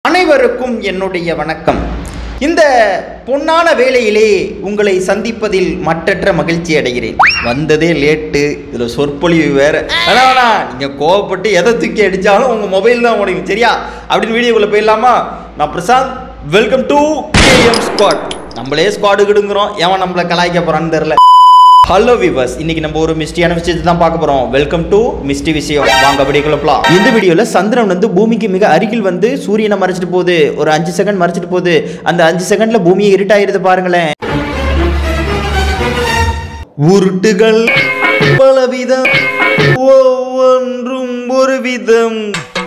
அனைவருக்கும் என்னுடைய வணக்கம் இந்த பொன்னான வேளையிலே உங்களை சந்திப்பதில் மற்றற்ற மகிழ்ச்சி அடைகிறேன் வந்ததே லேட்டு இதில் சொற்பொழிவு வேற வேணா வேணா நீங்கள் கோவப்பட்டு எதை தூக்கி அடித்தாலும் உங்கள் மொபைல் தான் உடையும் சரியா அப்படின்னு வீடியோக்குள்ளே போயிடலாமா நான் Prashanth welcome to KM squad நம்மளே ஸ்குவாடு கிடுங்குறோம் ஏன் நம்மளை கலாய்க்க போகிறான்னு தெரில ஹலோ விவர்ஸ் இன்னைக்கு நம்ம ஒரு மிஸ்டியான விஷயத்தை தான் பார்க்க போறோம் வெல்கம் டு மிஸ்டி விஷயம் வாங்க அப்படியே கிளப்பலாம் இந்த வீடியோல சந்திரன் வந்து பூமிக்கு மிக அருகில் வந்து சூரியனை மறைச்சிட்டு போகுது ஒரு அஞ்சு செகண்ட் மறைச்சிட்டு போகுது அந்த அஞ்சு செகண்ட்ல பூமியை இருட்டாயிருது பாருங்களேன் உருட்டுகள் பலவிதம் ஒவ்வொன்றும் ஒரு விதம்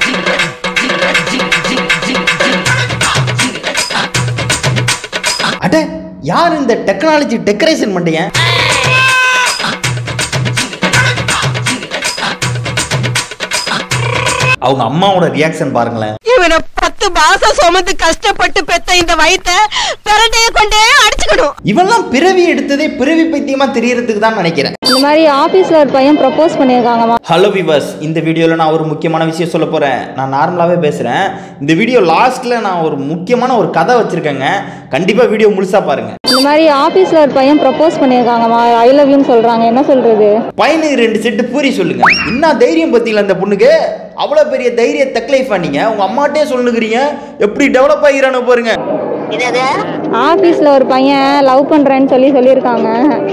அட யார் இந்த டெக்னாலஜி டெக்கரேஷன் பண்றீங்க அவங்க அம்மாவோட ரியாக்ஷன் பாருங்களேன் இவனை பத்து மாசம் சுமந்து கஷ்டப்பட்டு பெத்த இந்த வயித்தை பிரண்டைய கொண்டே அடிச்சுக்கணும் இவெல்லாம் பிறவி எடுத்ததே பிறவி பைத்தியமா தெரியறதுக்கு தான் நினைக்கிறேன் இந்த மாதிரி ஆஃபீஸில் ஒரு பையன் ப்ரப்போஸ் பண்ணியிருக்காங்கம்மா ஹலோ விவர்ஸ் இந்த வீடியோவில் நான் ஒரு முக்கியமான விஷயம் சொல்ல போகிறேன் நான் நார்மலாகவே பேசுகிறேன் இந்த வீடியோ லாஸ்ட்டில் நான் ஒரு முக்கியமான ஒரு கதை வச்சுருக்கேங்க கண்டிப்பாக வீடியோ முழுசாக பாருங்கள் இந்த மாதிரி ஆஃபீஸில் ஒரு பையன் ப்ரப்போஸ் பண்ணியிருக்காங்கம்மா ஐ லவ் யூன்னு சொல்கிறாங்க என்ன சொல்கிறது பையனுக்கு ரெண்டு செட்டு பூரி சொல்லுங்க என்ன தைரியம் பத்தியில அந்த பொண்ணுக்கு அவ்வளோ பெரிய தைரிய தக்லைஃப் பண்ணீங்க உங்க அம்மாட்டே சொல்லுங்கிறீங்க எப்படி டெவலப் ஆகிறானு பாருங்க ஆஃபீஸில் ஒரு பையன் லவ் பண்ணுறேன்னு சொல்லி சொல்லியிருக்காங்க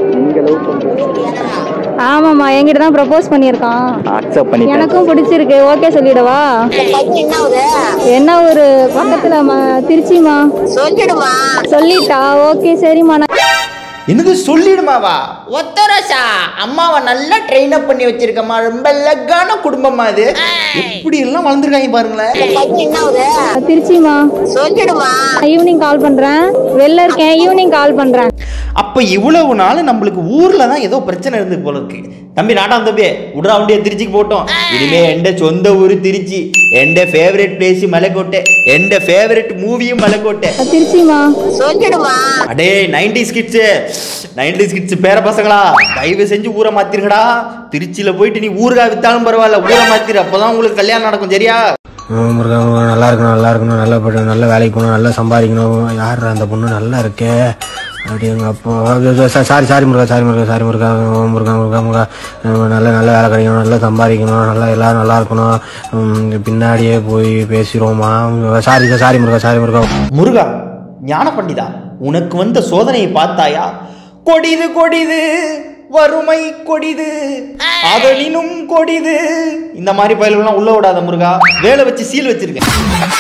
ஆமாம்மா என்கிட்ட தான் ப்ரப்போஸ் பண்ணியிருக்கான் அக்செப்ட் பண்ணி எனக்கும் பிடிச்சிருக்கு ஓகே சொல்லிடவா என்ன ஒரு பக்கத்தில் ம- திருச்சிமா சொல்லிடுமா சொல்லிட்டா ஓகே சரிம்மா நான் என்னது சொல்லிடுமாவா ஒத்தரசா அம்மாவை நல்லா ட்ரெயின் அப் பண்ணி வச்சிருக்கம்மா ரொம்ப லக்கான குடும்பமா இது எப்படி எல்லாம் வளர்ந்துருக்காங்க பாருங்களேன் திருச்சிமா சொல்லிடுமா ஈவினிங் கால் பண்ணுறேன் வெளில இருக்கேன் ஈவினிங் கால் பண்ணுறேன் அப்ப இவ்வளவு நாள் நம்மளுக்கு ஊர்ல தான் ஏதோ பிரச்சனை இருந்து போல இருக்கு தம்பி நாட்டாம் தம்பி உடா வண்டியை திருச்சிக்கு போட்டோம் இனிமே எந்த சொந்த ஊரு திருச்சி எந்த ஃபேவரட் பிளேஸ் மலைக்கோட்டை எந்த ஃபேவரட் மூவியும் மலைக்கோட்டை திருச்சிமா சொல்லிடுமா அடே நைன்டிஸ் கிட்ஸு நைன்டிஸ் கிட்ஸ் பேர பசங்களா தயவு செஞ்சு ஊரை மாத்திருங்கடா திருச்சியில போயிட்டு நீ ஊருகா வித்தாலும் பரவாயில்ல ஊரை மாத்திரு அப்பதான் உங்களுக்கு கல்யாணம் நடக்கும் சரியா முருகா முருகா, நல்லா இருக்கணும் நல்லா இருக்கணும் நல்லா படி நல்ல வேலைக்கு போகணும் நல்லா சம்பாதிக்கணும் யார் அந்த பொண்ணு நல்லா இருக்கே அப்படி எங்கள் அப்பா sorry sorry Muruga sorry Muruga sorry Muruga Muruga Muruga Muruga அஹ் நல்ல நல்ல வேலை கிடைக்கணும் நல்லா சம்பாதிக்கணும் நல்லா எல்லாரும் நல்லா இருக்கணும் உம் பின்னாடியே போய் பேசிடுவோமா sorry sorry Muruga sorry Muruga Muruga ஞான பண்டிதா உனக்கு வந்த சோதனையை பார்த்தாயா கொடிது கொடிது வறுமை கொடிது அதனினும் கொடிது இந்த மாதிரி பயிலெல்லாம் உள்ள விடாத முருகா வேலை வச்சு சீல் வச்சிருக்கேன்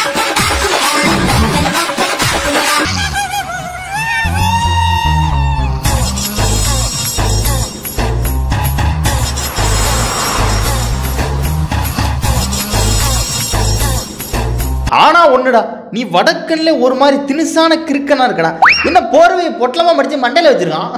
ஆனா ஒண்ணுடா நீ வடக்கன்ல ஒரு மாதிரி தினுசான கிறுக்கனா இருக்கடா என்ன போர்வையை பொட்டலமா மடிச்சு மண்டையில வச்சிருக்கான்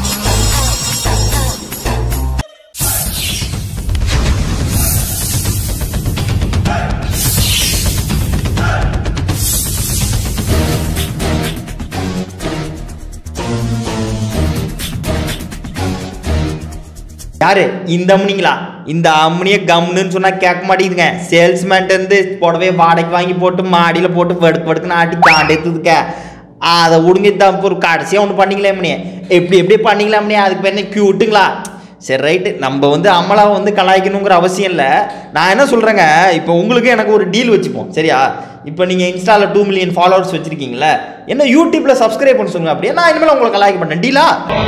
யாரு இந்த அம்னிங்களா இந்த அம்னிய கம்னுன்னு சொன்னா கேட்க மாட்டேங்குதுங்க சேல்ஸ்மேன் இருந்து புடவை வாடகைக்கு வாங்கி போட்டு மாடியில போட்டு வெடுக்கு வெடுக்குன்னு ஆட்டி காண்டேத்துதுக்க அதை உடுங்க தான் ஒரு கடைசியாக ஒன்று பண்ணிக்கலாம் அம்மனி எப்படி எப்படி பண்ணிக்கலாம் அம்மனி அதுக்கு பேர் என்ன கியூட்டுங்களா சரி ரைட்டு நம்ம வந்து அம்மலாவை வந்து கலாய்க்கணுங்கிற அவசியம் இல்லை நான் என்ன சொல்கிறேங்க இப்போ உங்களுக்கு எனக்கு ஒரு டீல் வச்சுப்போம் சரியா இப்போ நீங்கள் இன்ஸ்டாவில் டூ மில்லியன் ஃபாலோவர்ஸ் வச்சுருக்கீங்களே என்ன யூடியூப்பில் சப்ஸ்கிரைப் பண்ண சொல்லுங்க அப்படியே நான் இனிமேல் உங்களை கலாய்க்க மாட்டேன் டீலா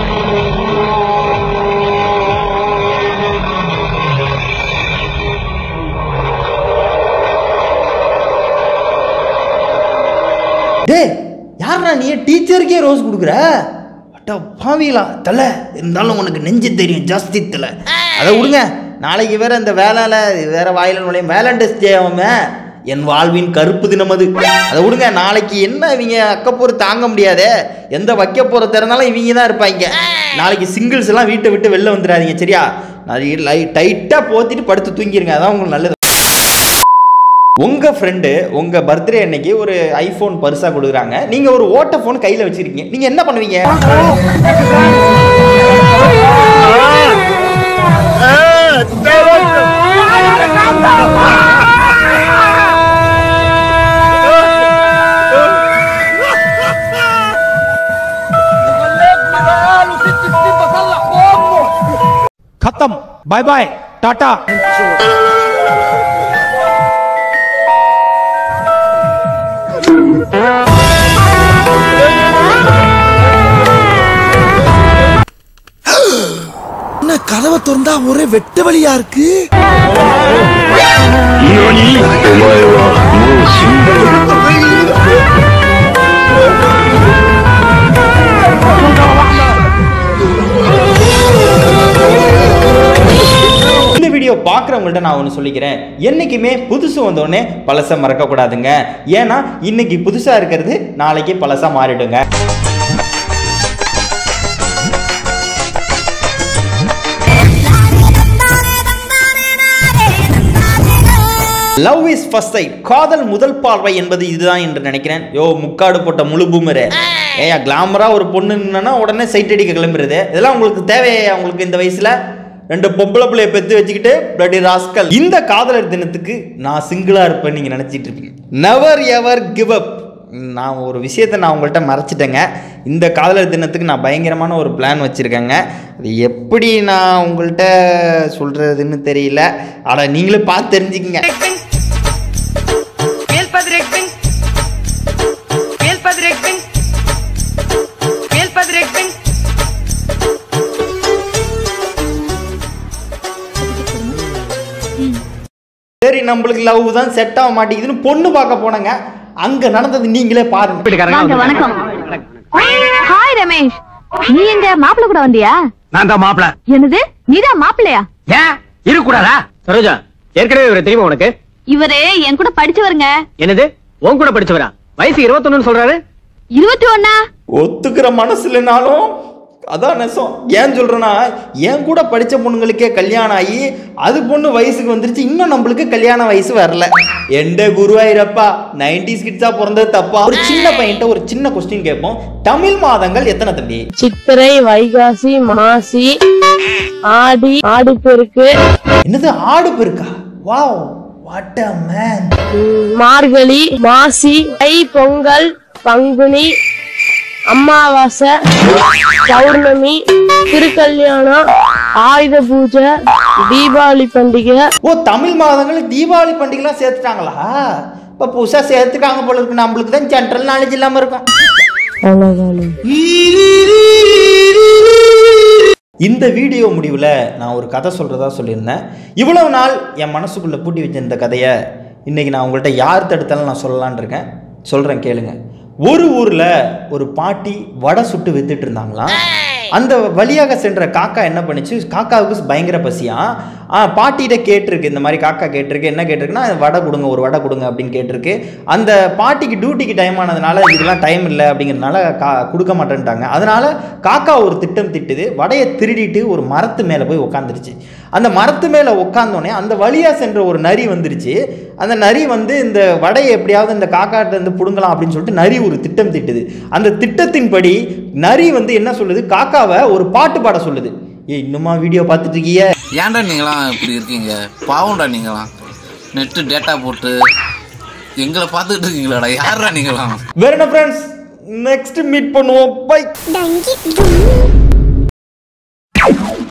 டேய் யாரா நீ டீச்சருக்கே ரோஸ் கொடுக்குற அட்டா பாவிகளா தலை இருந்தாலும் உனக்கு நெஞ்சு தெரியும் ஜாஸ்தி தலை அதை விடுங்க நாளைக்கு வேற இந்த வேலையில வேற வாயில நுழையும் வேலண்டைன்ஸ் டே அவன் என் வாழ்வின் கருப்பு தினம் அது அதை விடுங்க நாளைக்கு என்ன இவங்க அக்கப்போர் தாங்க முடியாதே எந்த வைக்க போற திறனாலும் இவங்க தான் இருப்பாங்க நாளைக்கு சிங்கிள்ஸ் எல்லாம் வீட்டை விட்டு வெளில வந்துடாதீங்க சரியா லை டைட்டாக போத்திட்டு படுத்து தூங்கிருங்க அதான் உங்களுக்கு நல்லது உங்க ஃப்ரெண்டு உங்க பர்த்டே அன்னைக்கு ஒரு ஐபோன் பரிசா கொடுக்குறாங்க நீங்க ஒரு ஓட்ட போன் கையில வச்சிருக்கீங்க நீங்க என்ன பண்ணுவீங்க பாய் பாய் டாட்டா என்ன கதவை திறந்தா ஒரே வெட்டு வழியா இருக்கு இந்த வீடியோ பார்க்குறவங்கள்ட்ட நான் ஒன்று சொல்லிக்கிறேன் என்றைக்குமே புதுசு வந்தோடனே பழசை மறக்கக்கூடாதுங்க ஏன்னா இன்னைக்கு புதுசாக இருக்கிறது நாளைக்கு பழசாக மாறிடுங்க லவ் இஸ் ஃபர்ஸ்ட் சைட் காதல் முதல் பார்வை என்பது இதுதான் என்று நினைக்கிறேன் யோ முக்காடு போட்ட முழு பூமரே ஏயா கிளாமரா ஒரு பொண்ணு நின்னா உடனே சைட் அடிக்க கிளம்புறது இதெல்லாம் உங்களுக்கு தேவையா உங்களுக்கு இந்த வயசுல ரெண்டு பொம்பளை பிள்ளைய பெத்து வச்சுக்கிட்டு பிளடி ராஸ்கல் இந்த காதலர் தினத்துக்கு நான் சிங்கிளா இருப்பேன் நீங்க நினைச்சிட்டு இருப்பீங்க நெவர் எவர் கிவ் அப் நான் ஒரு விஷயத்தை நான் உங்கள்கிட்ட மறைச்சிட்டேங்க இந்த காதலர் தினத்துக்கு நான் பயங்கரமான ஒரு பிளான் வச்சுருக்கேங்க அது எப்படி நான் உங்கள்கிட்ட சொல்கிறதுன்னு தெரியல அட நீங்களே பார்த்து தெரிஞ்சுக்கங்க Elpadrekbing. Elpadrekbing. Elpadrekbing. சரி நம்மளுக்கு லவ் தான் செட் ஆக மாட்டேங்குதுன்னு பொண்ணு பார்க்க போனேங்க அங்கே நடந்தது நீங்களே பாருங்க வாங்க வணக்கம் ஹாய் ரமேஷ் நீ எங்க மாப்பிள்ள கூட வந்தியா நான் தான் மாப்பிள என்னது நீதான் மாப்பிள்ளையா ஏன் இருக்கக்கூடாதா சரோஜா ஏற்கனவே இவரை தெரியுமா உனக்கு இவரு என் கூட படிச்சவருங்க என்னது உன் கூட படிச்சவரா வயசு இருபத்தொன்னு சொல்றாரு இருபத்தி ஒன்னா ஒத்துக்கிற மனசு இல்லைனாலும் அதான் நெசம் ஏன் சொல்கிறேன்னா என் கூட படித்த பொண்ணுங்களுக்கே கல்யாணம் ஆகி அது பொண்ணு வயசுக்கு வந்துருச்சு இன்னும் நம்மளுக்கு கல்யாண வயசு வரல எந்த குருவாயிரப்பா நைன்டிஸ் கிட்ஸா பிறந்தது தப்பா ஒரு சின்ன பையன்ட்ட ஒரு சின்ன கொஸ்டின் கேட்போம் தமிழ் மாதங்கள் எத்தனை தம்பி சித்திரை வைகாசி மாசி ஆடி ஆடிப்பெருக்கு என்னது ஆடு பெருக்கா wow what a man hmm, மார்கழி மாசி தை பொங்கல் பங்குனி அமாவாசை பௌர்ணமி திருக்கல்யாணம் ஆயுத பூஜை தீபாவளி பண்டிகை ஓ தமிழ் மாதங்கள் தீபாவளி பண்டிகைலாம் சேர்த்துட்டாங்களா இப்போ புதுசாக சேர்த்துக்காங்க போல இருக்கு நம்மளுக்கு தான் ஜென்ரல் நாலேஜ் இல்லாமல் இருக்கும் அவ்வளவுதானே இந்த வீடியோ முடிவில் நான் ஒரு கதை சொல்கிறதா சொல்லியிருந்தேன் இவ்வளவு நாள் என் மனசுக்குள்ளே பூட்டி வச்சிருந்த கதையை இன்றைக்கி நான் உங்கள்கிட்ட யார் தடுத்தாலும் நான் சொல்லலான்னு இருக்கேன் சொல்கிறேன் கேளுங்க ஒரு ஊரில் ஒரு பாட்டி வடை சுட்டு வித்துட்டு இருந்தாங்களாம் அந்த வழியாக சென்ற காக்கா என்ன பண்ணுச்சு காக்காவுக்கு பயங்கர பசியா ஆ, பாட்டிகிட்ட கேட்டிருக்கு இந்த மாதிரி காக்கா கேட்டிருக்கு என்ன கேட்டிருக்குன்னா வடை கொடுங்க ஒரு வடை கொடுங்க அப்படின்னு கேட்டிருக்கு அந்த பாட்டிக்கு டியூட்டிக்கு டைம் ஆனதுனால இதுக்கெல்லாம் டைம் இல்லை அப்படிங்கிறதுனால கா கொடுக்க மாட்டேன்ட்டாங்க அதனால காக்கா ஒரு திட்டம் திட்டுது வடையை திருடிட்டு ஒரு மரத்து மேலே போய் உட்காந்துருச்சு அந்த மரத்து மேலே உட்காந்தோடனே அந்த வழியாக சென்ற ஒரு நரி வந்துருச்சு அந்த நரி வந்து இந்த வடையை எப்படியாவது இந்த காக்காட்ட இருந்து பிடுங்கலாம் அப்படின்னு சொல்லிட்டு நரி ஒரு திட்டம் திட்டுது அந்த திட்டத்தின்படி நரி வந்து என்ன சொல்லுது காக்காவை ஒரு பாட்டு பாட சொல்லுது ஏய் இன்னுமா வீடியோ பார்த்துட்டு இருக்கீங்க ஏன்டா நீங்களாம் இப்படி இருக்கீங்க பாவம்டா நீங்களாம் நெட்டு டேட்டா போட்டு எங்களை பார்த்துக்கிட்டு இருக்கீங்களாடா யாரா நீங்களாம் வேற என்ன ஃப்ரெண்ட்ஸ் நெக்ஸ்ட் மீட் பண்ணுவோம் பை Danke, du.